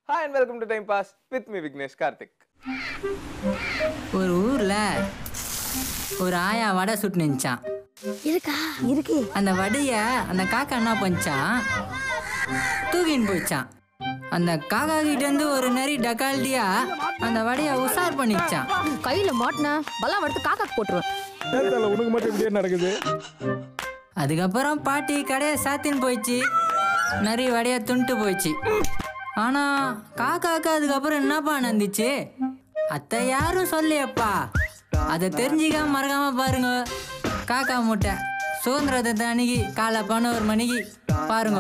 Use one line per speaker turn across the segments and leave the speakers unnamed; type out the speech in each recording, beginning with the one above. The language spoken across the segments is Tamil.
hi and welcome to time pass with me Vignesh Karthik
ஒரு ஊர்ல ஒரு ஆயா வடை சுட்டு நின்ச்சான்
இருக்கா இருக்கு
அந்த வடைய அந்த காக்கா என்ன பண்ணிச்சான் தூக்கின்னு போயிச்சான் அந்த காக்கா கிட்ட இருந்து ஒரு நரி டக்கால்டியா அந்த வடைய உசார் பண்ணிச்சான்
கையில மாட்டின பல்லாம் எடுத்து காக்கா போட்டுருவேன்
உனக்கு மட்டும் இப்படியே நடக்குது
அதுக்கப்புறம் பாட்டி கடையை சாத்தின்னு போயிடுச்சு நரி வடைய துண்டுட்டு போயிடுச்சு ஆனா காக்காக்கு அதுக்கப்புறம் என்னப்பா நடந்துச்சு அத்தை யாரும் சொல்லியப்பா அதை தெரிஞ்சிக்காம மறக்காம பாருங்க காக்கா முட்டை சுதந்திர தினத்து அன்னைக்கு காலை பதினோரு மணிக்கு பாருங்க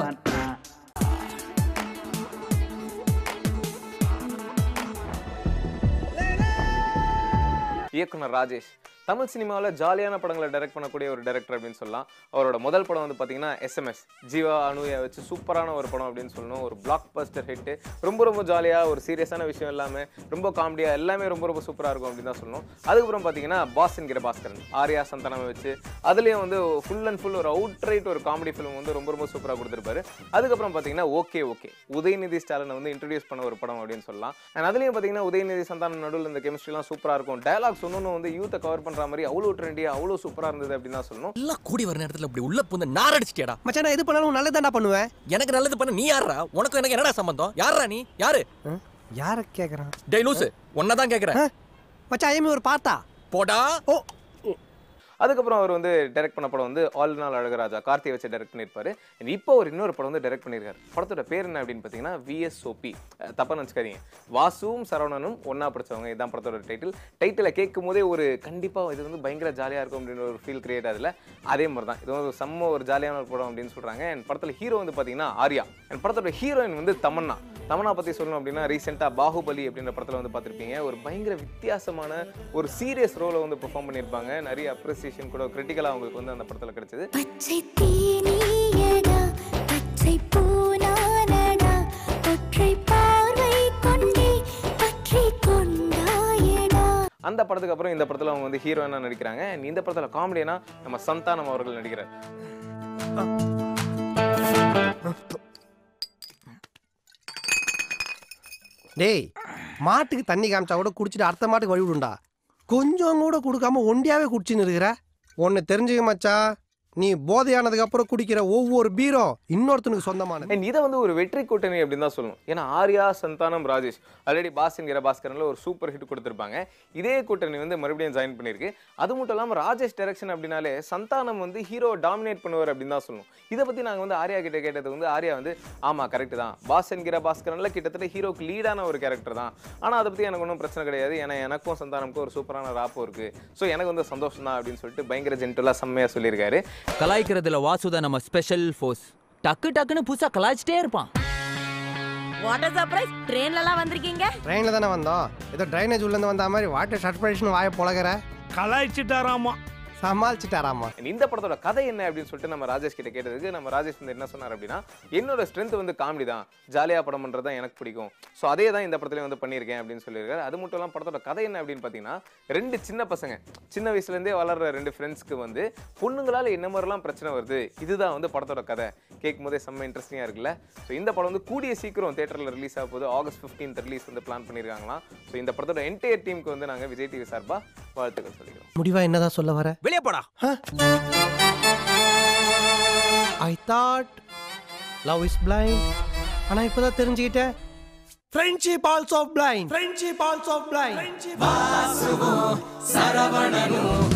இயக்குனர் ராஜேஷ் தமிழ் சினிமாவில் ஜாலியான படங்களை டைரக்ட் பண்ணக்கூடிய ஒரு டைரக்டர் அப்படின்னு சொல்லலாம் அவரோட முதல் படம் வந்து பார்த்தீங்கன்னா எஸ்எம்எஸ் ஜீவா அனுயை வச்சு சூப்பரான ஒரு படம் அப்படின்னு சொல்லணும் ஒரு பிளாக் பஸ்டர் ஹிட்டு ரொம்ப ரொம்ப ஜாலியாக ஒரு சீரியஸான விஷயம் எல்லாமே ரொம்ப காமெடியாக எல்லாமே ரொம்ப ரொம்ப சூப்பராக இருக்கும் அப்படின்னு தான் சொல்லணும் அதுக்கப்புறம் பார்த்தீங்கன்னா பாஸ் என்கிற பாஸ்கரன் ஆர்யா சந்தானமை வச்சு அதுலேயும் வந்து ஃபுல் அண்ட் ஃபுல் ஒரு அவுட் ரைட் ஒரு காமெடி ஃபிலிம் வந்து ரொம்ப ரொம்ப சூப்பராக கொடுத்துருப்பாரு அதுக்கப்புறம் பார்த்தீங்கன்னா ஓகே ஓகே உதயநிதி ஸ்டாலினை வந்து இன்ட்ரடியூஸ் பண்ண ஒரு படம் அப்படின்னு சொல்லலாம் அண்ட் அதுலேயும் பார்த்தீங்கன்னா உதயநிதி சந்தானம் நடுவில் இந்த கெமிஸ்ட்ரிலாம் சூப்பராக இருக்கும் டயலாக்ஸ் ஒன்று வந்து யூத்தை கவர் பண்ணுற மாதிரி அவ்வளோ ட்ரெண்டியாக அவ்வளோ சூப்பராக இருந்தது அப்படின்னு தான் சொல்லணும்
எல்லாம் கூடி வர நேரத்துல இப்படி உள்ள புந்து நாரடிச்சிட்டியாடா
மச்சான் நான் எது பண்ணாலும் நல்லதாண்டா பண்ணுவேன்
எனக்கு நல்லது பண்ண நீ யாரா உனக்கு எனக்கு என்னடா சம்பந்தம் யாரா நீ யாரு
யார கேக்குறான்
டேய் லூசு உன்னதான் கேக்குறேன்
மச்சான் ஐஎம் ஒரு பார்த்தா
போடா
ஓ
அதுக்கப்புறம் அவர் வந்து டைரக்ட் பண்ண படம் வந்து ஆல் நாள் அழகராஜா கார்த்தியை வச்சு டைரக்ட் பண்ணியிருப்பாரு And இப்போ ஒரு இன்னொரு படம் வந்து டைரக்ட் பண்ணியிருக்காரு படத்தோட பேர் என்ன அப்படின்னு பார்த்தீங்கன்னா விஎஸ்ஓபி தப்பா நினச்சிக்காதீங்க வாசுவும் சரவணனும் ஒன்றா படிச்சவங்க இதுதான் படத்தோட டைட்டில் டைட்டிலை கேட்கும் போதே ஒரு கண்டிப்பாக இது வந்து பயங்கர ஜாலியாக இருக்கும் அப்படின்னு ஒரு ஃபீல் கிரியேட் ஆகுதுல அதே மாதிரி தான் இது வந்து ஒரு செம்ம ஒரு ஜாலியான ஒரு படம் அப்படின்னு சொல்கிறாங்க அண்ட் படத்தில் ஹீரோ வந்து பார்த்தீங்கன்னா ஆர்யா அண்ட் படத்தோட ஹீரோயின் வந்து தமன்னா தமன்னா பற்றி சொல்லணும் அப்படின்னா ரீசெண்டாக பாகுபலி அப்படின்ற படத்தில் வந்து பார்த்துருப்பீங்க ஒரு பயங்கர வித்தியாசமான ஒரு சீரியஸ் ரோலை வந்து பெர்ஃபார்ம் பண்ணியிருப்பாங்க நிறைய அப்ரிசியேஷன் கூட கிரிட்டிக்கலாக அவங்களுக்கு வந்து அந்த படத்தில் கிடைச்சது
பச்சை தேனியடா பச்சை பூனானடா ஒற்றை பார்வை கொண்டே பற்றி கொண்டாயடா
அந்த படத்துக்கு அப்புறம் இந்த படத்தில் அவங்க வந்து ஹீரோயினாக நடிக்கிறாங்க And இந்த படத்தில் காமெடினா நம்ம சந்தானம் அவர்கள் நடிக்கிறார்
டேய் மாட்டுக்கு தண்ணி காமிச்சா கூட குடிச்சிட்டு அடுத்த மாட்டுக்கு வழி விடுண்டா கொஞ்சம் கூட கொடுக்காம ஒண்டியாவே குடிச்சுன்னு இருக்கிற ஒன்னு தெரிஞ்சுக்க மச்சான் நீ போதையானதுக்கு அப்புறம் குடிக்கிற ஒவ்வொரு பீரோ இன்னொருத்தனுக்கு சொந்தமானது
அண்ட் இதை வந்து ஒரு வெற்றி கூட்டணி அப்படின்னு தான் சொல்லணும் ஏன்னா ஆர்யா சந்தானம் ராஜேஷ் ஆல்ரெடி பாஸ் என்கிற பாஸ்கரனில் ஒரு சூப்பர் ஹிட் கொடுத்துருப்பாங்க இதே கூட்டணி வந்து மறுபடியும் ஜாயின் பண்ணியிருக்கு அது மட்டும் இல்லாமல் ராஜேஷ் டைரக்ஷன் அப்படின்னாலே சந்தானம் வந்து ஹீரோ டாமினேட் பண்ணுவார் அப்படின்னு தான் சொல்லணும் இதை பற்றி நாங்கள் வந்து ஆர்யா கிட்ட கேட்டது வந்து ஆர்யா வந்து ஆமாம் கரெக்ட் தான் பாஸ் என்கிற பாஸ்கரனில் கிட்டத்தட்ட ஹீரோக்கு லீடான ஒரு கேரக்டர் தான் ஆனால் அதை பற்றி எனக்கு ஒன்றும் பிரச்சனை கிடையாது ஏன்னா எனக்கும் சந்தானமுக்கும் ஒரு சூப்பரான ராப்போ இருக்குது ஸோ எனக்கு வந்து சந்தோஷம் தான் அப்படின்னு சொல்லிட்டு பயங்கர ஜென்டலாக செம்மையாக சொல்லியிருக்காரு
கலாய்க்கிறதுல வாசுதா நம்ம ஸ்பெஷல் ஃபோர்ஸ் டக்கு டக்குன்னு புதுசா கலாய்ச்சிட்டே இருப்பான்
வாட்டர் சர்ப்ரைஸ் ட்ரெயின்ல எல்லாம் வந்திருக்கீங்க
ட்ரெயினில் தானே வந்தோம் ஏதோ ட்ரைனேஜ் உள்ளேருந்து வந்த மாதிரி வாட்டர் சர்ப்ரைஸ்னு வாய புழகிற
கலாய்ச்சிட்டாராமா
சமாளிச்சுட்டாராமா
And இந்த படத்தோட கதை என்ன அப்படின்னு சொல்லிட்டு நம்ம ராஜேஷ் கிட்ட கேட்டதுக்கு நம்ம ராஜேஷ் வந்து என்ன சொன்னார் அப்படின்னா என்னோட ஸ்ட்ரென்த் வந்து காமெடி தான் ஜாலியாக படம் பண்ணுறது தான் எனக்கு பிடிக்கும் ஸோ அதே தான் இந்த படத்துலையும் வந்து பண்ணியிருக்கேன் அப்படின்னு சொல்லியிருக்காரு அது மட்டும் இல்லாமல் படத்தோட கதை என்ன அப்படின்னு பார்த்தீங்கன்னா ரெண்டு சின்ன பசங்க சின்ன வயசுலேருந்தே வளர்ற ரெண்டு ஃப்ரெண்ட்ஸ்க்கு வந்து பொண்ணுங்களால் என்ன மாதிரிலாம் பிரச்சனை வருது இதுதான் வந்து படத்தோட கதை கேட்கும் போதே செம்ம இன்ட்ரெஸ்டிங்காக இருக்குல்ல ஸோ இந்த படம் வந்து கூடிய சீக்கிரம் தேட்டரில் ரிலீஸ் ஆக போது ஆகஸ்ட் ஃபிஃப்டீன்த் ரிலீஸ் வந்து பிளான் பண்ணியிருக்காங்களாம் ஸோ இந்த படத்தோட என்டையர் டீமுக்கு வந்து நாங்கள் விஜய் டிவி சார்பாக வாழ்த்துக்கள் சொல்லிக்கிறோம்
முடிவா என்னதான் சொல்ல வர
வெளியே போடா
I thought love is blind ஆனா இப்பதான் தெரிஞ்சுக்கிட்டேன் friendship also blind friendship also blind